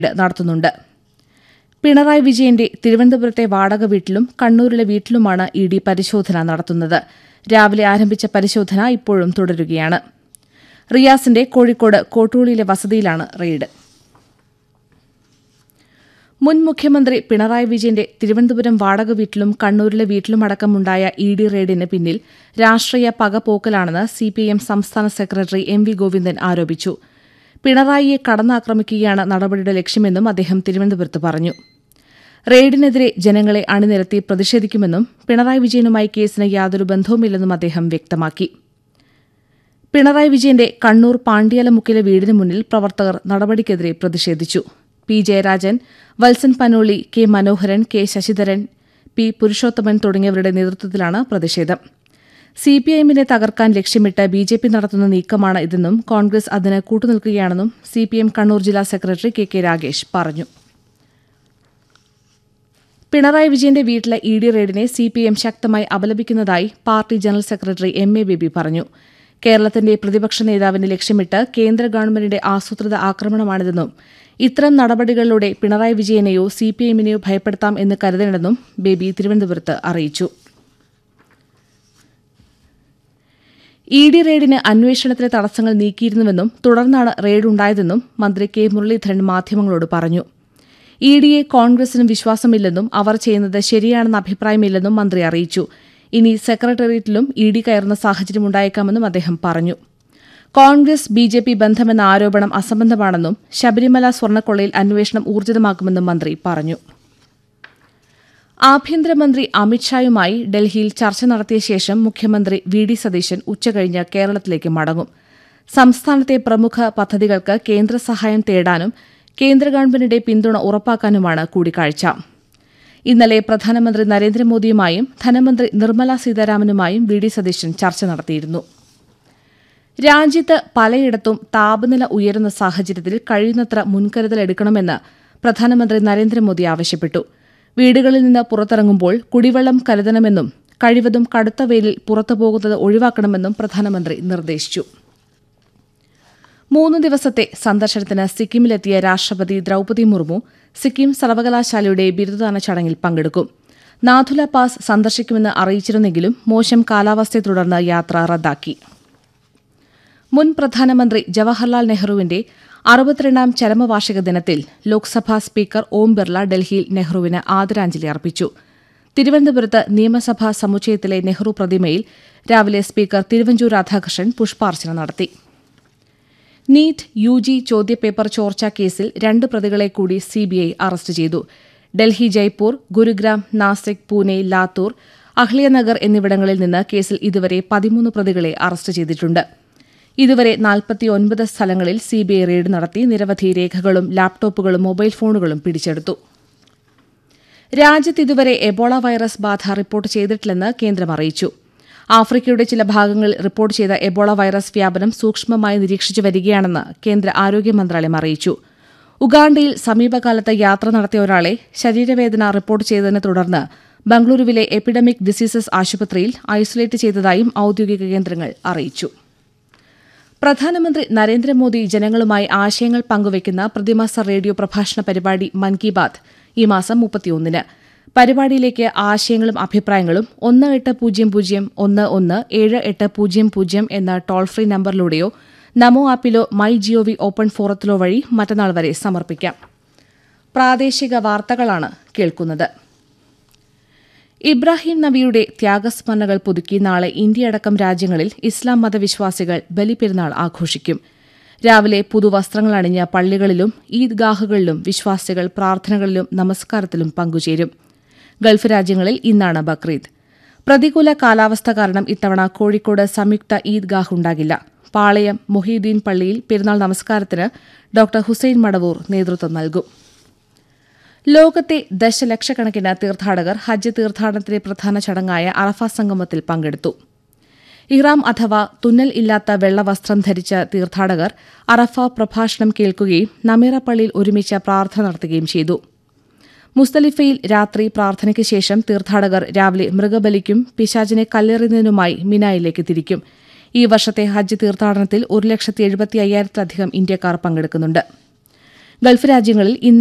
നടത്തുന്നുണ്ട് പിണറായി വിജയന്റെ തിരുവനന്തപുരത്തെ വാടക വീട്ടിലും കണ്ണൂരിലെ വീട്ടിലുമാണ് ഇ ഡി പരിശോധന നടത്തുന്നത് രാവിലെ ആരംഭിച്ച പരിശോധന ഇപ്പോഴും തുടരുകയാണ് റിയാസിന്റെ കോഴിക്കോട് കോട്ടൂളിയിലെ വസതിയിലാണ് റെയ്ഡ് മുൻ മുഖ്യമന്ത്രി പിണറായി വിജയന്റെ തിരുവനന്തപുരം വാടക വീട്ടിലും കണ്ണൂരിലെ വീട്ടിലുമടക്കമുണ്ടായ ഇ ഡി റെയ്ഡിന് പിന്നിൽ രാഷ്ട്രീയ പകപോക്കലാണെന്ന് സിപിഐഎം സംസ്ഥാന സെക്രട്ടറി എം വി ഗോവിന്ദൻ ആരോപിച്ചു പിണറായിയെ കടന്നാക്രമിക്കുകയാണ് നടപടിയുടെ ലക്ഷ്യമെന്നും അദ്ദേഹം തിരുവനന്തപുരത്ത് പറഞ്ഞു റെയ്ഡിനെതിരെ ജനങ്ങളെ അണിനിരത്തി പ്രതിഷേധിക്കുമെന്നും പിണറായി വിജയനുമായി കേസിന് യാതൊരു ബന്ധവുമില്ലെന്നും അദ്ദേഹം വ്യക്തമാക്കി പിണറായി വിജയന്റെ കണ്ണൂർ പാണ്ഡ്യാലമുക്കിലെ വീടിന് മുന്നിൽ പ്രവർത്തകർ നടപടിക്കെതിരെ പ്രതിഷേധിച്ചു P Jayarajan Valsan Panoli K Manoharan K Sasidharan P Purushothaman തുടങ്ങിയവരുടെ നേതൃത്വത്തിലാണ് പ്രതിഷേധം സിപിഐഎമ്മിനെ തകർക്കാൻ ലക്ഷ്യമിട്ട് ബി ജെ പി നടത്തുന്ന നീക്കമാണ് ഇതെന്നും കോൺഗ്രസ് അതിന് കൂട്ടുനിൽക്കുകയാണെന്നും സിപിഎം കണ്ണൂർ ജില്ലാ സെക്രട്ടറി കെ കെ രാഗേഷ് പറഞ്ഞു പിണറായി വിജയന്റെ വീട്ടിലെ ഇ ഡി റെയ്ഡിനെ സിപിഎം ശക്തമായി അപലപിക്കുന്നതായി party general secretary M A Baby പറഞ്ഞു കേരളത്തിന്റെ പ്രതിപക്ഷ നേതാവിനെ ലക്ഷ്യമിട്ട് കേന്ദ്ര ഗവൺമെന്റിന്റെ ആസൂത്രിത ആക്രമണമാണിതെന്നും ഇത്തരം നടപടികളിലൂടെ പിണറായി വിജയനെയോ സിപിഎമ്മിനെയോ ഭയപ്പെടുത്താം എന്ന് കരുതേണ്ടെന്നും ബേബി തിരുവനന്തപുരത്ത് അറിയിച്ചു ഇ ഡി റെയ്ഡിന് അന്വേഷണത്തിലെ തടസ്സങ്ങൾ നീക്കിയിരുന്നുവെന്നും തുടർന്നാണ് റെയ്ഡ് ഉണ്ടായതെന്നും മന്ത്രി കെ മുരളീധരൻ മാധ്യമങ്ങളോട് പറഞ്ഞു ഇ ഡിയെ കോൺഗ്രസിനും വിശ്വാസമില്ലെന്നും അവർ ചെയ്യുന്നത് ശരിയാണെന്ന അഭിപ്രായമില്ലെന്നും മന്ത്രി അറിയിച്ചു ഇനി സെക്രട്ടേറിയറ്റിലും ഇ ഡി കയറുന്ന സാഹചര്യം ഉണ്ടായേക്കാമെന്നും അദ്ദേഹം പറഞ്ഞു കോൺഗ്രസ് ബി ജെ പി ബന്ധമെന്ന ആരോപണം അസംബന്ധമാണെന്നും ശബരിമല സ്വർണ്ണക്കൊള്ളയിൽ അന്വേഷണം ഊർജിതമാക്കുമെന്നും മന്ത്രി പറഞ്ഞു ആഭ്യന്തരമന്ത്രി അമിത്ഷായുമായി ഡൽഹിയിൽ ചർച്ച നടത്തിയ ശേഷം മുഖ്യമന്ത്രി വി ഡി സതീശൻ ഉച്ചകഴിഞ്ഞ് കേരളത്തിലേക്ക് മടങ്ങും സംസ്ഥാനത്തെ പ്രമുഖ പദ്ധതികൾക്ക് കേന്ദ്ര സഹായം തേടാനും കേന്ദ്ര ഗവൺമെന്റിന്റെ പിന്തുണ ഉറപ്പാക്കാനുമാണ് കൂടിക്കാഴ്ച ഇന്നലെ പ്രധാനമന്ത്രി നരേന്ദ്രമോദിയുമായും ധനമന്ത്രി നിർമ്മല സീതാരാമനുമായും വി ഡി സതീശൻ ചർച്ച നടത്തിയിരുന്നു രാജ്യത്ത് പലയിടത്തും താപനില ഉയരുന്ന സാഹചര്യത്തിൽ കഴിയുന്നത്ര മുൻകരുതലെടുക്കണമെന്ന് പ്രധാനമന്ത്രി നരേന്ദ്രമോദി ആവശ്യപ്പെട്ടു വീടുകളിൽ നിന്ന് പുറത്തിറങ്ങുമ്പോൾ കുടിവെള്ളം കരുതണമെന്നും കഴിവതും കടുത്ത വെയിലിൽ പുറത്തുപോകുന്നത് ഒഴിവാക്കണമെന്നും പ്രധാനമന്ത്രി നിർദ്ദേശിച്ചു മൂന്ന് ദിവസത്തെ സന്ദർശനത്തിന് സിക്കിമിലെത്തിയ രാഷ്ട്രപതി ദ്രൌപതി മുർമു സിക്കിം സർവകലാശാലയുടെ ബിരുദദാന ചടങ്ങിൽ പങ്കെടുക്കും നാഥുല പാസ് സന്ദർശിക്കുമെന്ന് അറിയിച്ചിരുന്നെങ്കിലും മോശം കാലാവസ്ഥയെ തുടർന്ന് യാത്ര റദ്ദാക്കി മുൻ പ്രധാനമന്ത്രി ജവഹർലാൽ നെഹ്റുവിന്റെ അറുപത്തിരണ്ടാം ചരമവാർഷിക ദിനത്തിൽ ലോക്സഭാ സ്പീക്കർ ഓം ബിർള ഡൽഹിയിൽ നെഹ്റുവിന് ആദരാഞ്ജലി അർപ്പിച്ചു തിരുവനന്തപുരത്ത് നിയമസഭാ സമുച്ചയത്തിലെ നെഹ്റു പ്രതിമയിൽ രാവിലെ സ്പീക്കർ തിരുവഞ്ചൂർ രാധാകൃഷ്ണൻ പുഷ്പാർച്ചന നടത്തി നീറ്റ് യു ജി ചോദ്യപേപ്പർ ചോർച്ചാ കേസിൽ രണ്ട് പ്രതികളെ കൂടി സിബിഐ അറസ്റ്റ് ചെയ്തു ഡൽഹി ജയ്പൂർ ഗുരുഗ്രാം നാസിക് പൂനെ ലാത്തൂർ അഹ്ലിയനഗർ എന്നിവിടങ്ങളിൽ നിന്ന് കേസിൽ ഇതുവരെ പതിമൂന്ന് പ്രതികളെ അറസ്റ്റ് ചെയ്തിട്ടുണ്ട് ഇതുവരെ നാൽപ്പത്തിയൊൻപത് സ്ഥലങ്ങളിൽ സിബിഐ റെയ്ഡ് നടത്തി നിരവധി രേഖകളും ലാപ്ടോപ്പുകളും മൊബൈൽ ഫോണുകളും പിടിച്ചെടുത്തു രാജ്യത്ത് ഇതുവരെ എബോള വൈറസ് ബാധ റിപ്പോർട്ട് ചെയ്തിട്ടില്ലെന്ന് കേന്ദ്രം അറിയിച്ചു ആഫ്രിക്കയുടെ ചില ഭാഗങ്ങളിൽ റിപ്പോർട്ട് ചെയ്ത എബോള വൈറസ് വ്യാപനം സൂക്ഷ്മമായി നിരീക്ഷിച്ചു വരികയാണെന്ന് കേന്ദ്ര ആരോഗ്യ മന്ത്രാലയം അറിയിച്ചു ഉഗാണ്ടയിൽ സമീപകാലത്ത് യാത്ര നടത്തിയ ഒരാളെ ശരീരവേദന റിപ്പോർട്ട് ചെയ്തതിനെ തുടർന്ന് ബംഗളൂരുവിലെ എപ്പിഡമിക് ഡിസീസസ് ആശുപത്രിയിൽ ഐസൊലേറ്റ് ചെയ്തതായും ഔദ്യോഗിക കേന്ദ്രങ്ങൾ അറിയിച്ചു പ്രധാനമന്ത്രി നരേന്ദ്രമോദി ജനങ്ങളുമായി ആശയങ്ങൾ പങ്കുവയ്ക്കുന്ന പ്രതിമാസ റേഡിയോ പ്രഭാഷണ പരിപാടി മൻ കി ബാത് ഈ മാസം മുപ്പത്തിയൊന്നിന് പരിപാടിയിലേക്ക് ആശയങ്ങളും അഭിപ്രായങ്ങളും ഒന്ന് എട്ട് പൂജ്യം പൂജ്യം ഒന്ന് ഒന്ന് ഏഴ് എട്ട് പൂജ്യം പൂജ്യം എന്ന ടോൾ ഫ്രീ നമ്പറിലൂടെയോ നമോ ആപ്പിലോ മൈ ജിഒവി ഓപ്പൺ ഫോറത്തിലോ വഴി മറ്റന്നാൾ വരെ സമർപ്പിക്കാം പ്രാദേശിക വാർത്തകളാണ് കേൾക്കുന്നത് ഇബ്രാഹിം നബിയുടെ ത്യാഗസ്മരണകൾ പുതുക്കി നാളെ ഇന്ത്യയടക്കം രാജ്യങ്ങളിൽ ഇസ്ലാം മതവിശ്വാസികൾ ബലിപെരുന്നാൾ ആഘോഷിക്കും രാവിലെ പുതുവസ്ത്രങ്ങൾ അണിഞ്ഞ പള്ളികളിലും ഈദ്ഗാഹുകളിലും വിശ്വാസികൾ പ്രാർത്ഥനകളിലും നമസ്കാരത്തിലും പങ്കുചേരും ഗൾഫ് രാജ്യങ്ങളിൽ ഇന്നാണ് ബക്രീദ് പ്രതികൂല കാലാവസ്ഥ കാരണം ഇത്തവണ കോഴിക്കോട് സംയുക്ത ഈദ്ഗാഹ് ഉണ്ടാകില്ല പാളയം മൊഹീദ്ദീൻ പള്ളിയിൽ പെരുന്നാൾ നമസ്കാരത്തിന് ഡോക്ടർ ഹുസൈൻ മടവൂർ നേതൃത്വം നൽകും ലോകത്തെ ദശലക്ഷക്കണക്കിന് തീർത്ഥാടകർ ഹജ്ജ് തീർത്ഥാടനത്തിലെ പ്രധാന ചടങ്ങായ അറഫ സംഗമത്തിൽ പങ്കെടുത്തു ഇഹ്റാം അഥവാ തുന്നൽ ഇല്ലാത്ത വെള്ളവസ്ത്രം ധരിച്ച തീർത്ഥാടകർ അറഫ പ്രഭാഷണം കേൾക്കുകയും നമീറ പള്ളിയിൽ ഒരുമിച്ച് പ്രാർത്ഥന നടത്തുകയും ചെയ്തു മുസ്തലിഫയിൽ രാത്രി പ്രാർത്ഥനയ്ക്ക് ശേഷം തീർത്ഥാടകർ രാവിലെ മൃഗബലിക്കും പിശാചിനെ കല്ലെറിയുന്നതിനുമായി മിനായിലേക്ക് തിരിക്കും ഈ വർഷത്തെ ഹജ്ജ് തീർത്ഥാടനത്തിൽ ഒരു ലക്ഷത്തി എഴുപത്തി അയ്യായിരത്തിലധികം ഇന്ത്യക്കാർ പങ്കെടുക്കുന്നുണ്ട് ഗൾഫ് രാജ്യങ്ങളിൽ ഇന്ന്